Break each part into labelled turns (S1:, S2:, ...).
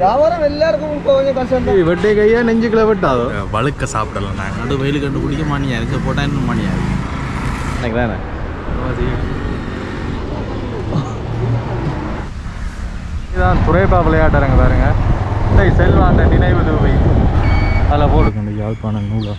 S1: வியாபாரம் எல்லாருக்கும் இப்போ கொஞ்சம் கஷ்டம் தான்
S2: வெட்டை கையா நெஞ்சுக்குள்ள வெட்டாதோ
S3: வழுக்க சாப்பிடலாம் நாங்கள் நடு வெயில் கண்டு குடிக்க மணியா இருக்கு போட்டால் இன்னும் மணியா இருக்கு
S2: எனக்கு தானே இதுதான் துறைப்பா விளையாட்டுறங்க பாருங்க இதை செல்வாண்ட நினைவு தூவி அதில் போட்டுக்கணும் யாழ்ப்பாணம் நூலா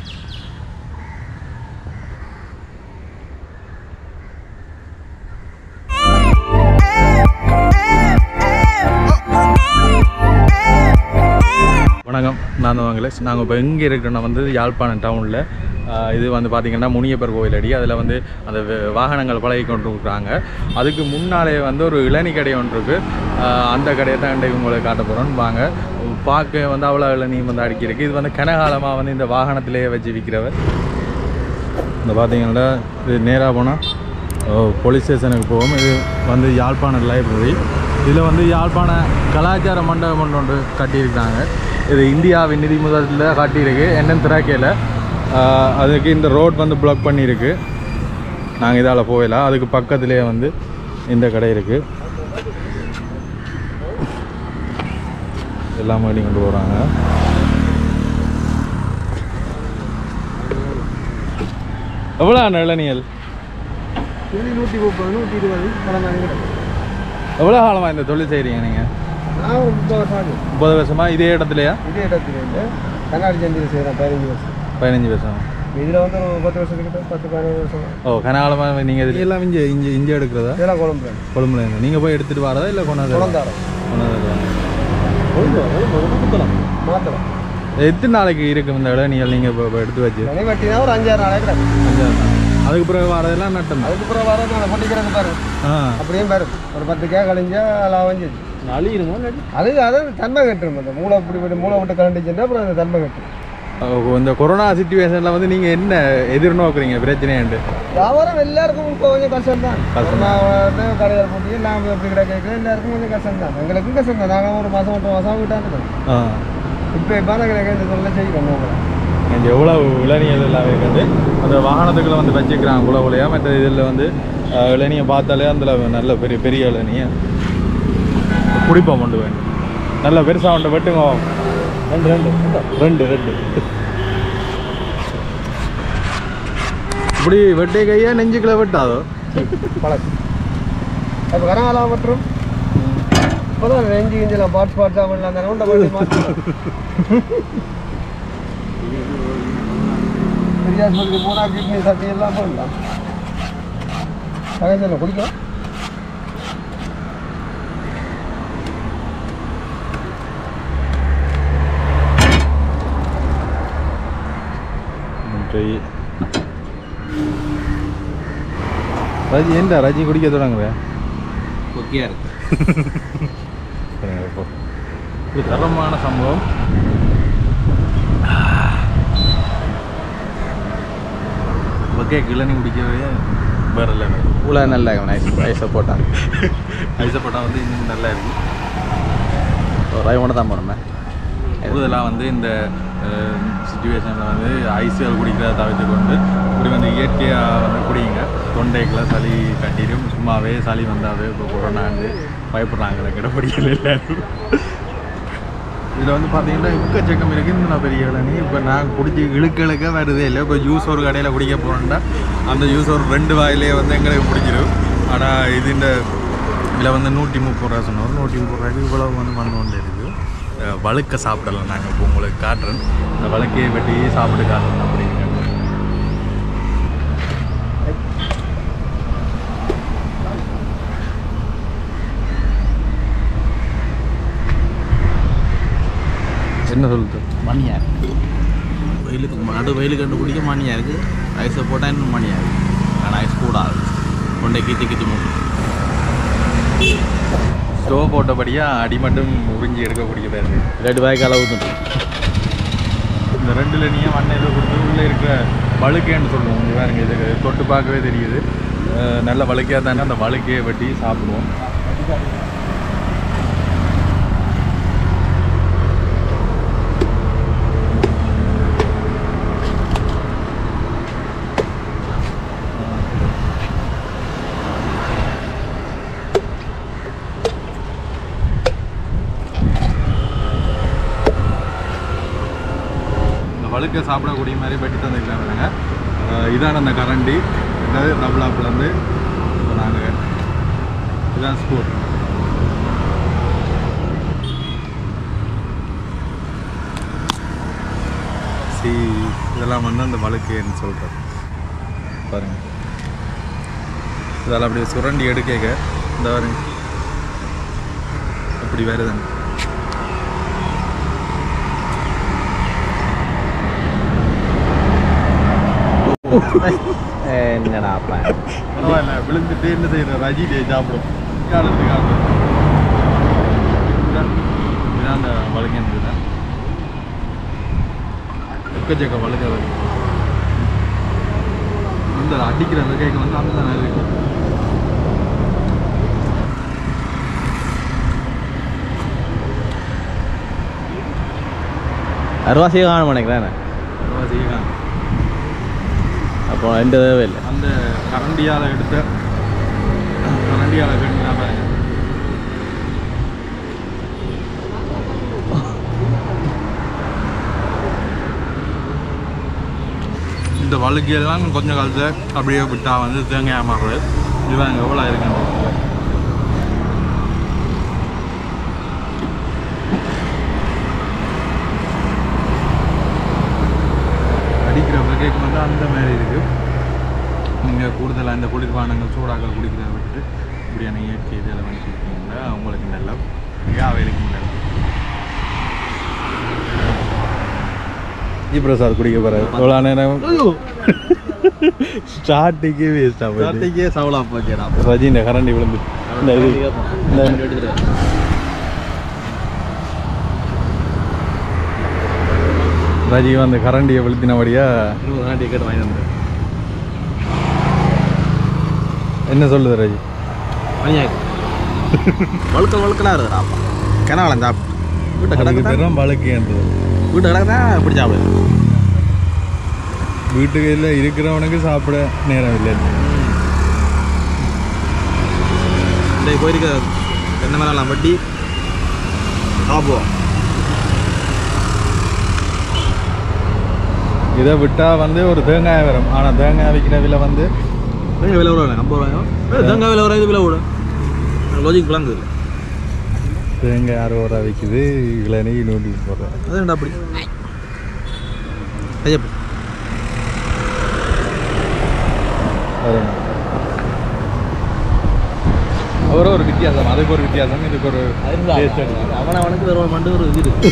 S2: வணக்கம் நான் தான் வாங்கலேஷ் நாங்கள் இப்போ எங்கே இருக்கிறோன்னா வந்து யாழ்ப்பாணம் டவுனில் இது வந்து பார்த்திங்கன்னா முனியப்பர் கோவில் அடி அதில் வந்து அந்த வ- வாகனங்கள் பழகி கொண்டு இருக்கிறாங்க அதுக்கு முன்னாலே வந்து ஒரு இளநி கடை ஒன்று இருக்குது ஆஹ் அந்த கடையை தான் இன்றைக்கு உங்களுக்கு காட்ட போகிறோன்னு வாங்க பார்க்க வந்து அவ்வளோ இளநீ வந்து அடிக்கிறதுக்கு இது வந்து கனகாலமாக வந்து இந்த வாகனத்திலேயே வச்சு விற்கிறவர் இந்த பார்த்தீங்கன்னா இது நேராக போனால் போலீஸ் ஸ்டேஷனுக்கு போகும் இது வந்து யாழ்ப்பாணம் லைப்ரரி இதில் வந்து யாழ்ப்பாண கலாச்சார மண்டபம் ஒன்று ஒன்று கட்டியிருக்காங்க இது இந்தியாவின் நிதி முதலில் கட்டியிருக்கு என்னன்னு திராக்கையில் அதுக்கு இந்த ரோட் வந்து பிளாக் பண்ணியிருக்கு நாங்கள் இதால் போகலாம் அதுக்கு பக்கத்துலேயே வந்து இந்த கடை இருக்குது எல்லாம் மாடி கொண்டு போகிறாங்க எவ்வளோ இளநியல்
S1: இது நூற்றி முப்பது நூற்றி இருபது பணம் தான்
S2: எவ்வளோ காலமாக இந்த தொழில் செய்கிறீங்க நீங்கள்
S1: நான் ஒரு முப்பது வருஷம் ஆகுது
S2: முப்பது வருஷமா இதே இடத்துலையா
S1: இதே இடத்துல இருந்து கண்ணாடி செஞ்சில் செய்கிறேன் பதினஞ்சு வருஷம்
S2: பதினஞ்சு வருஷம்
S1: இதில் வந்து ஒரு பத்து வருஷத்துக்கிட்ட பத்து பதினஞ்சு வருஷம்
S2: ஓ கனகாலமாக நீங்கள் இது எல்லாம் இங்கே இங்கே இங்கே எடுக்கிறதா
S1: இதெல்லாம் குழம்பு
S2: கொழும்புல இருந்து நீங்கள் போய் எடுத்துகிட்டு வரதா இல்லை கொண்டாந்து
S1: குழந்தாரம்
S2: கொண்டாந்து
S1: மாத்திரம்
S2: எத்தனை நாளைக்கு இருக்கும் இந்த இளநியல் நீங்கள் இப்போ இப்போ எடுத்து வச்சு
S1: மணி வட்டினா ஒரு அஞ்சாறு நாளைக்கு கிடக்கும்
S2: அஞ்சாறு நாள். அதுக்கு பிறகு வரதெல்லாம் நட்டம் தான்
S1: அதுக்கப்புறம் வர நான் பொட்டிக்கிறது பாரு
S2: ஆ
S1: அப்படியே பாரு ஒரு பத்து கே கழிஞ்சா லாபம் செஞ்சு
S2: அழியிருமோ
S1: அது அது தன்மை கட்டுரும் அந்த மூளை இப்படி விட்டு மூளை விட்டு கலண்டுச்சுன்னா அப்புறம் அந்த தன்மை கட்டுரும்
S2: இந்த கொரோனா சுச்சுவேஷனில் வந்து நீங்கள் என்ன எதிர்நோக்குறீங்க பிரச்சனையாண்டு
S1: வியாபாரம் எல்லாருக்கும் இப்போ கொஞ்சம் கஷ்டம் தான்
S2: கஷ்டம்.
S1: நான் வந்து கடையில் போட்டு நாம் எப்படி கிட்ட கேட்குறேன் எல்லாருக்கும் கொஞ்சம் கஷ்டம் தான் எங்களுக்கும் கஷ்டம் தான் நாங்கள் ஒரு மாதம் ஒன்றரை மாதம் விட்டாந்துட்டோம்
S2: ஆ
S1: இப்போ இப்போ தான் கிடைக்க இந்த தொழிலை செய்கிறோம் உங்களை
S2: இங்கே எவ்வளோ இளநியல் எல்லாம் இருக்குது அந்த வாகனத்துக்குள்ள வந்து வச்சுக்கிறாங்க குல குலையா மற்ற இதில் வந்து அஹ், இளநியை பார்த்தாலே அதில் நல்ல பெரிய பெரிய இளநியை குடிப்போம் கொண்டு வேண்டும் நல்ல பெருசாக ஒன்று வெட்டுங்க ரெண்டு ரெண்டு ரெண்டு ரெண்டு இப்படி வெட்டை கையா நெஞ்சுக்குள்ள வெட்டாதோ
S1: பழக்கம் இப்போ கரகாலம் மற்றும் இப்போ தான் நெஞ்சு கிஞ்சலாம் பார்ட்ஸ் பார்ட்ஸாக பண்ணலாம் அந்த ரவுண்டை பண்ணி மாற்றலாம் பெரிய ஆஸ்பத்திரி போனால் கிட்னி சட்டி எல்லாம் பண்ணலாம் பகத்தில் குடிக்கலாம்
S2: நன்றி ரஜி ஏண்டா ரஜி குடிக்க தொடங்குற
S3: கொக்கியாக இருக்கு
S2: சரிங்க, போ. இது தரமான சம்பவம் ஓகே கிளனி குடிக்கவே வேற லெவல்
S3: இவ்வளோ நல்ல நைஸ் ஐஸை போட்டான்
S2: ஐசப்பட்டா வந்து இன்னும் நல்லா இருக்கு
S3: ரவை மட்டும் தான் போனோமே
S2: கூடுதலாக வந்து இந்த சுச்சுவேஷனில் வந்து ஐசிஎல் குடிக்கிறத தவிர்த்து கொண்டு இப்படி வந்து இயற்கையாக வந்து குடிங்க தொண்டைக்குள்ள சளி கட்டிடும் சும்மாவே சளி வந்தாவே இப்போ கொரோனாண்டு பயப்படுறாங்களே கிடப்படிகள் எல்லாரும் இதில் வந்து பார்த்தீங்கன்னா எக்கச்சக்கம் இருக்குது இந்த நான் பெரிய இளநீ இப்போ நான் குடிச்சு இழுக்க இழுக்க வருதே இல்லை இப்போ ஜூஸ் ஒரு கடையில் குடிக்க போகிறோம்னா அந்த ஜூஸ் ஒரு ரெண்டு வாயிலே வந்து எங்களுக்கு பிடிச்சிடும் ஆனால் இது இந்த இதில் வந்து நூற்றி முப்பது ரூபா சொன்னோம் நூற்றி முப்பது ரூபாய்க்கு இவ்வளவு வந்து வந்து கொண்டு இருக்குது அஹ் வழுக்க சாப்பிடலாம் நாங்கள் இப்போ உங்களுக்கு காட்டுறேன் இந்த வழுக்கையை வெட்டி சாப்பிட்டு காட்டுறேன் அப்படின்னு என்ன சொல்லுது
S3: மணியாக இருக்கு வெயிலுக்கு நடு வெயில் கண்டு குடிக்க மணியாக இருக்குது ஐஸை போட்டால் இன்னும் மணியாக இருக்குது ஆனால் ஐஸ் கூடாது கொண்டை கீத்தி கீத்தி மூட்டு
S2: ஸ்டோவ் போட்டபடியாக அடி மட்டும் உறிஞ்சி எடுக்கக்கூடியதாக இருக்குது
S3: ரெண்டு வாய்க்கு அளவு
S2: இந்த ரெண்டுல நீயே மண்ணையில் கொடுத்து உள்ளே இருக்கிற வழுக்கைன்னு சொல்லுவோம் இங்க பாருங்க இது தொட்டு பார்க்கவே தெரியுது அஹ் நல்ல வழுக்கையாக தானே அந்த வழுக்கையை வெட்டி சாப்பிடுவோம் வழுக்க சாப்பிடக்கூடிய மாதிரி வெட்டி தந்துக்கிறாங்க இதான் அந்த கரண்டி அதாவது டபுள் ஆப்லேருந்து இப்போ நாங்கள் இதுதான் ஸ்கூல் சி இதெல்லாம் வந்து அந்த வழுக்குன்னு சொல்கிறேன் பாருங்க இதெல்லாம் அப்படியே சுரண்டி எடுக்க இந்த பாருங்க அப்படி வருதுங்க
S3: என்னடாப்பா
S2: பரவாயில்ல விழுந்துட்டு என்ன செய்யற ரஜி டே சாப்பிடும் காலத்து காலம் இதான் அந்த வழுங்கன்னு தான் எக்கச்சக்க வழுக்க வருது இந்த அடிக்கிற அந்த கேக்கு வந்து அந்த தான் இருக்கு
S3: அருவாசியை காண மாட்டேங்கிறேன்
S2: அவ்வளவா செய்யலாம்.
S3: அப்போ எந்த தேவை இல்லை
S2: அந்த கரண்டியால் எடுத்த கரண்டியால் கண்டினா பாருங்க இந்த வழுக்கையெல்லாம் கொஞ்சம் காலத்தில் அப்படியே விட்டா வந்து தேங்காய் மாறுறது இதுதான் எவ்வளோ இருக்குன்னு அடிக்கிற வகைக்கு வந்து அந்த மாதிரி இருக்கு நீங்கள் கூடுதலாக இந்த குளிர்பானங்கள் சூடாக்கள் குடிக்கிறத விட்டு இப்படியான இயற்கை இதில் வந்து குடிப்பீங்களா அவங்களுக்கு நல்ல யாவைகளுக்கு நல்ல ஜி பிரசாத் குடிக்க போகிறாரு எவ்வளோ நேரம் ஸ்டார்டிங்கே வேஸ்ட்டாக போயிடுச்சு
S3: கார்த்திகே சவலா போச்சேடா
S2: ரஜி இந்த கரண்டி விழுந்து இந்த இது இந்த ரஜி அந்த கரண்டியை விழுத்தினபடியா
S3: இருபது நாள் டிக்கெட் வாங்கி வந்துடு
S2: என்ன சொல்லுது ரஜி
S3: மணியாக்கு வழுக்க வழுக்கலாம் இருக்குடாப்பா கிணவளம் சாப்பிட்டு வீட்டை
S2: அதுக்கு
S3: கிடக்கு
S2: பெரும் வழக்குன்றது
S3: வீட்டை கிடக்கு தான் இப்படி சாப்பிடு
S2: வீட்டுக்கு இருக்கிறவனுக்கு சாப்பிட நேரம் இல்லை
S3: இந்த போயிருக்க தென்னை மரம் வெட்டி சாப்பிடுவோம்
S2: இதை விட்டால் வந்து ஒரு தேங்காய் வரும் ஆனால் தேங்காய் விற்கிற விலை வந்து
S3: தேங்காய் விலை விட ஐம்பது ரூபாயும் ஏய், தேங்காய் விலை வர இது விலை விட லாஜிக் பிளாங்க இல்லை
S2: தேங்காய் அறுபது ரூபா விற்கிது இளநீ நூற்றி போடுறேன்
S3: அது என்னடா அப்படி ஐயப்பா
S2: அவரோ ஒரு வித்தியாசம் அதுக்கு ஒரு வித்தியாசம் இதுக்கு ஒரு taste இருக்கு.
S3: அவன் அவனுக்கு வேற ஒரு மண்டு ஒரு இது இருக்கு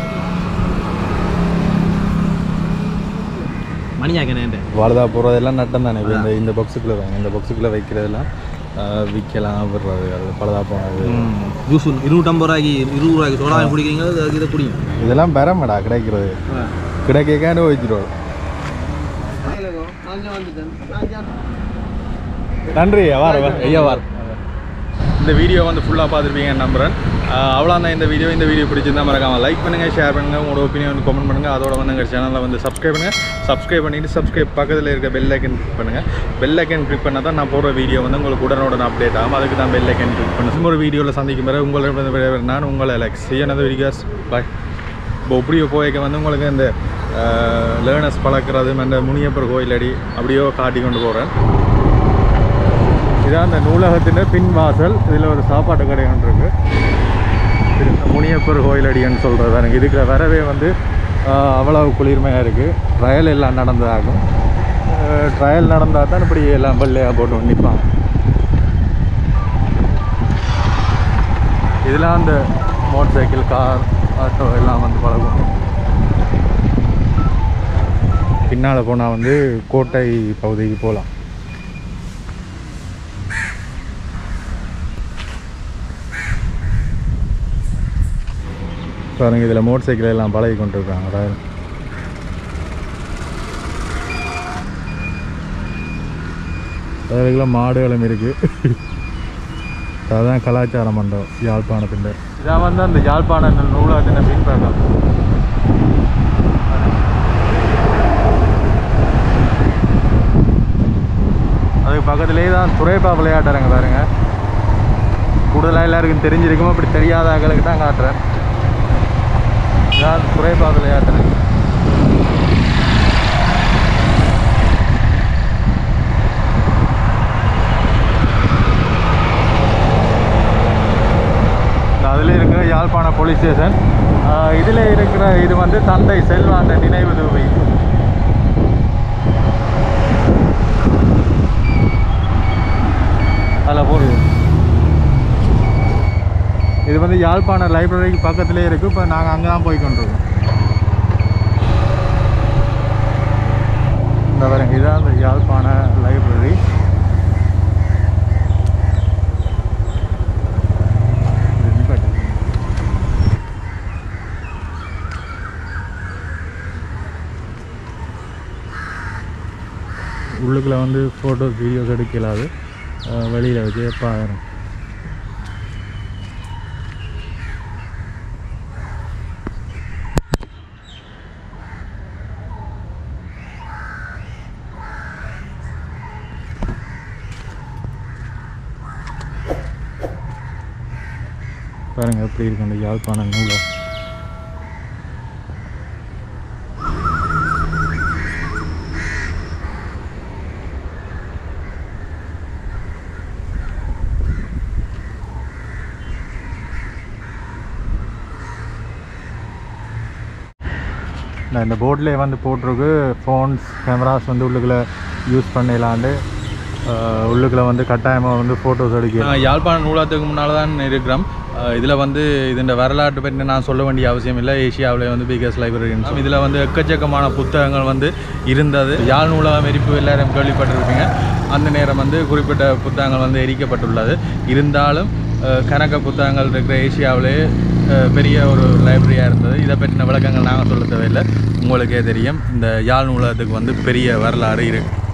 S3: மணியாக்கணேன்ட்டு
S2: வாழதா போகிறதெல்லாம் நட்டம் தானே இப்போ இந்த இந்த பாக்ஸுக்குள்ளே வாங்க இந்த பாக்ஸுக்குள்ளே வைக்கிறதெல்லாம் ஆஹ், விற்கலாம் விடுறது அது பழுதா போனது
S3: ஜூஸ் இருநூற்றம்பது ரூபாய்க்கு இருபது ரூபாய்க்கு சோடா வாங்கி குடிக்கிறீங்க அதுக்கு இதை குடிங்க
S2: இதெல்லாம் பெறமாடா கிடைக்கிறது கிடைக்காண்டு வச்சிருவோம் நன்றி வார ஐயா வார் இந்த வீடியோ வந்து ஃபுல்லாக பார்த்துருப்பீங்கன்னு நம்புறேன் அவ்வளோ தான் இந்த வீடியோ இந்த வீடியோ பிடிச்சிருந்தா மறக்காம லைக் பண்ணுங்கள் ஷேர் பண்ணுங்கள் உங்களோட ஒப்பீனியன் வந்து கமெண்ட் பண்ணுங்கள் அதோட வந்து எங்கள் சேனலில் வந்து சப்ஸ்கிரைப் பண்ணுங்கள் சப்ஸ்கிரைப் பண்ணிவிட்டு சப்ஸ்கிரைப் பக்கத்தில் இருக்க பெல் ஐக்கன் கிளிக் பண்ணுங்கள் பெல் ஐக்கன் கிளிக் பண்ணால் தான் நான் போடுற வீடியோ வந்து உங்களுக்கு உடனுடன் அப்டேட் ஆகும் அதுக்கு தான் பெல் ஐக்கன் கிளிக் பண்ணு ஒரு வீடியோவில் சந்திக்கும் பிறகு உங்களை நான் உங்களை லைக் செய்யனது வீடியோஸ் பாய் இப்போ இப்படியோ போய்க்க வந்து உங்களுக்கு இந்த லேர்னர்ஸ் பழக்கிறது அந்த முனியப்பர் கோயிலடி அப்படியோ காட்டி கொண்டு போகிறேன் இதான் அந்த நூலகத்தின் பின் வாசல் இதில் ஒரு சாப்பாட்டு கடை ஒன்று இருக்கு இது இந்த முனியப்பர் கோயிலடின்னு சொல்கிறது எனக்கு இதுக்கு வரவே வந்து ஆஹ், அவ்வளவு குளிர்மையாக இருக்குது ட்ரையல் எல்லாம் நடந்ததாகும் ட்ரையல் நடந்தால் தான் இப்படி எல்லாம் வெள்ளையாக போட்டு நிற்பாங்க இதெல்லாம் அந்த மோட்டர் சைக்கிள் கார் ஆட்டோ எல்லாம் வந்து பழகும் பின்னால் போனால் வந்து கோட்டை பகுதிக்கு போகலாம் பாருங்க இதில் மோட்டர் சைக்கிள் எல்லாம் பழகி கொண்டிருக்காங்க அதாவது அதுக்குள்ள மாடுகளும் இருக்கு அதான் கலாச்சார மண்டபம் யாழ்ப்பாணத்தின் இதான் வந்து அந்த யாழ்ப்பாண நூலாத்தின பின்பக்கம் அதுக்கு பக்கத்துலேயே தான் துறைப்பா விளையாட்டுறங்க பாருங்க கூடுதலாக எல்லாருக்கும் தெரிஞ்சிருக்கும் அப்படி தெரியாத ஆட்களுக்கு தான் காட்டுறேன் இதான் துறைப்பா விளையாட்டுறேன் போலீஸ் ஸ்டேஷன் இதில் இருக்கிற இது வந்து தந்தை செல்வாண்ட நினைவு தூவி அதில் போடுது இது வந்து யாழ்ப்பாண லைப்ரரிக்கு பக்கத்துலேயே இருக்குது இப்போ நாங்கள் அங்கே தான் போய் கொண்டிருக்கோம் இந்த பாருங்க இதான் அந்த யாழ்ப்பாண லைப்ரரி இது நிப்பாட்டு. உள்ளுக்குள்ள வந்து ஃபோட்டோஸ் வீடியோஸ் எடுக்கலாது வெளியில் வச்சு பாருங்க பாருங்க எப்படி இருக்கு அந்த யாழ்ப்பாண நூலை நான் இந்த போர்ட்லேயே வந்து போட்டிருக்கு ஃபோன்ஸ் கேமராஸ் வந்து உள்ளுக்குள்ளே யூஸ் பண்ணலாண்டு உள்ளுக்குள்ளே வந்து கட்டாயமாக வந்து ஃபோட்டோஸ் எடுக்க யாழ்ப்பாண நூலகத்துக்கு முன்னால் தான் இருக்கிறோம் இதில் வந்து இதோட வரலாற்று பற்றி நான் சொல்ல வேண்டிய அவசியம் இல்லை ஏஷியாவிலே வந்து பிகஸ்ட் லைப்ரரி இதில் வந்து எக்கச்சக்கமான புத்தகங்கள் வந்து இருந்தது யாழ் நூலகம் எரிப்பு எல்லாரும் கேள்விப்பட்டிருப்பீங்க அந்த நேரம் வந்து குறிப்பிட்ட புத்தகங்கள் வந்து எரிக்கப்பட்டுள்ளது இருந்தாலும் அஹ், கணக்க புத்தகங்கள் இருக்கிற ஏஷியாவிலே அஹ், பெரிய ஒரு லைப்ரரியாக இருந்தது இதை பற்றின விளக்கங்கள் நாங்கள் சொல்ல தேவையில்லை உங்களுக்கே தெரியும் இந்த யாழ் நூலகத்துக்கு வந்து பெரிய வரலாறு இருக்குது